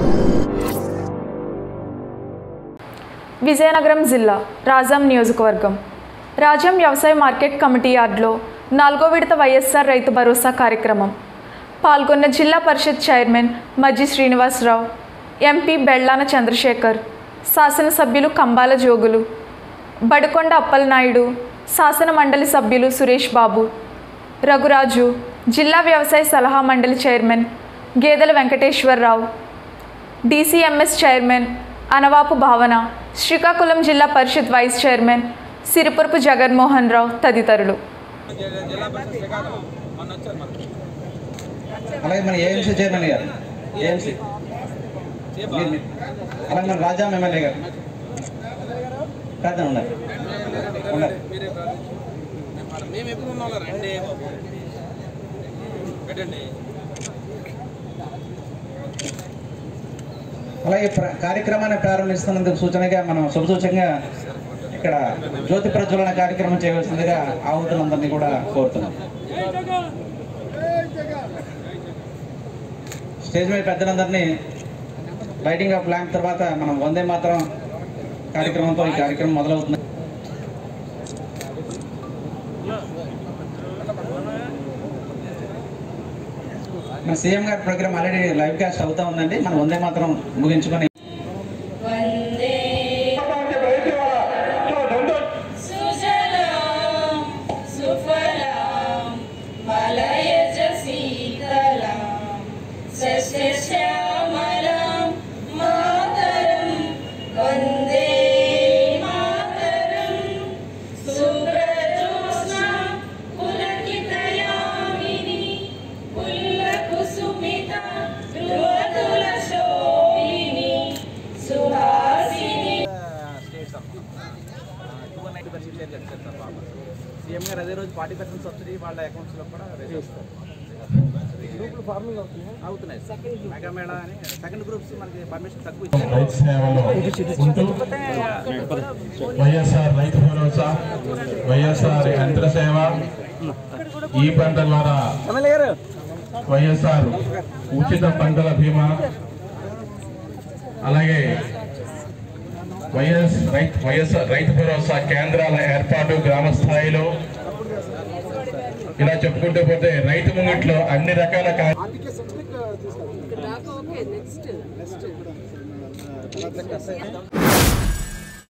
విజయనగరం జిల్లా రాజాం నియోజకవర్గం రాజాం వ్యవసాయ మార్కెట్ కమిటీ యార్డ్లో నాలుగో విడత వైఎస్ఆర్ రైతు భరోసా కార్యక్రమం పాల్గొన్న జిల్లా పరిషత్ చైర్మన్ మజ్జి శ్రీనివాసరావు ఎంపీ బెళ్లాన చంద్రశేఖర్ శాసనసభ్యులు కంబాల జోగులు బడికొండ అప్పలనాయుడు శాసన మండలి సభ్యులు సురేష్ బాబు రఘురాజు జిల్లా వ్యవసాయ సలహా మండలి చైర్మన్ గేదెల Venkateswararao DCMS chairman అనవాపు Bhavana Srikakulam Zilla Parishad vice chairman Siripurapu Jaganmohan Rao తదితరులు అలాగే మన ఏఎంసీ చైర్మన్ గారు ఏఎంసీ అలాగే మన రాజాం ఎమ్మెల్యే గారు పెద్ద ఉన్నారు ఉన్నారు మేము ఎప్పుడు ఉన్నాం రండి పెట్టండి అలాగే ప్ర- కార్యక్రమాన్ని ప్రారంభిస్తున్నందుకు సూచనగా మనం శుభసూచకంగా ఇక్కడ జ్యోతి ప్రజ్వలన కార్యక్రమం చేయవలసిందిగా ఆహుతులందరినీ కూడా కోరుతున్నాం స్టేజ్ మీద పెద్దలందరినీ లైటింగ్ ఆఫ్ ల్యాంప్ తర్వాత మనం వందే మాత్రం కార్యక్రమంతో ఈ కార్యక్రమం మొదలవుతుంది మన సీఎం గారి ప్రోగ్రామ్ ఆల్రెడీ లైవ్ కాస్ట్ అవుతా ఉందండి మనం వందే మాత్రం ముగించుకొని సుజలాం సుఫలాం మలయజ శీతలాం సస్యశ్యామలాం మాతరం వందే మాతరం సుబ్రజోత్స్నాం పులకితయామిని పుల్లకుసుమిత ధ్రువతుల శోభిని సుహాసిని స్టేట్స్ అమ్మా టూ నైంటీ పర్సెంట్ షేర్ చేస్తారు సార్ బాబు సీఎం గారు అదే రోజు ఫార్టీ పర్సెంట్ సబ్సిడీ వాళ్ళ అకౌంట్స్లో కూడా వేసేస్తారు గ్రూపులు ఫార్మింగ్ అవుతున్నాయి అవుతున్నాయి సెకండ్ మెగా మేళా అని సెకండ్ గ్రూప్స్ మనకి పర్మిషన్ తక్కువ ఇచ్చారు రైతు సేవలో ఉంటూ వైఎస్ఆర్ రైతు భరోసా వైఎస్ఆర్ యంత్ర సేవ ఈ పంట ద్వారా వైఎస్ఆర్ ఉచిత పంటల బీమా అలాగే వైఎస్ రైతు వైఎస్ఆర్ రైతు భరోసా కేంద్రాల ఏర్పాటు గ్రామ స్థాయిలో ఇలా చెప్పుకుంటూ పోతే రైతు ముంగిట్లో అన్ని రకాల కార్య ఓకే నెక్స్ట్ నెక్స్ట్